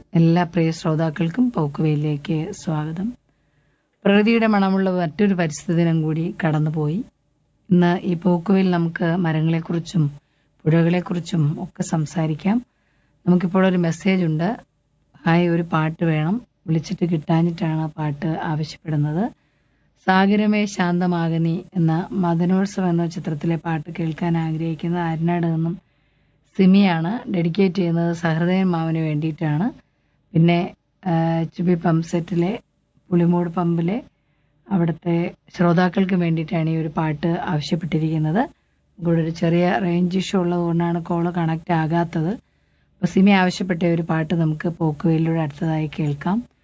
എല്ലാ പ്രിയ ശ്രോതാക്കൾക്കും പോക്കുവയിലേക്ക് സ്വാഗതം പ്രകൃതിയുടെ മണമുള്ള മറ്റൊരു പരിസ്ഥിതി ദിനം കൂടി കടന്നുപോയി ഇന്ന് ഈ പോക്കുവയിൽ നമുക്ക് മരങ്ങളെക്കുറിച്ചും പുഴകളെക്കുറിച്ചും ഒക്കെ സംസാരിക്കാം നമുക്കിപ്പോൾ ഒരു മെസ്സേജ് ഉണ്ട് ഹായ് ഒരു പാട്ട് വേണം വിളിച്ചിട്ട് കിട്ടാഞ്ഞിട്ടാണ് ആ പാട്ട് ആവശ്യപ്പെടുന്നത് സാഗരമേ ശാന്തമാകനി എന്ന മദനോത്സവം എന്ന ചിത്രത്തിലെ പാട്ട് കേൾക്കാൻ ആഗ്രഹിക്കുന്ന ആരനാട് നിന്നും സിമിയാണ് ഡെഡിക്കേറ്റ് ചെയ്യുന്നത് സഹൃദയൻ മാവിന് വേണ്ടിയിട്ടാണ് പിന്നെ ആ, ചുബി പമ്പ് സെറ്റിലെ പുളിമൂട് പമ്പിലെ അവിടുത്തെ ശ്രോതാക്കൾക്ക് വേണ്ടിയിട്ടാണ് ഈ ഒരു പാട്ട് ആവശ്യപ്പെട്ടിരിക്കുന്നത് ഇവിടെ ഒരു ചെറിയ റേഞ്ച് ഇഷ്യൂ ഉള്ളതുകൊണ്ടാണ് കോള് കണക്റ്റ് ആകാത്തത് അപ്പോൾ സിമി ആവശ്യപ്പെട്ട ഒരു പാട്ട് നമുക്ക് പോക്കുവയിലൂടെ അടുത്തതായി കേൾക്കാം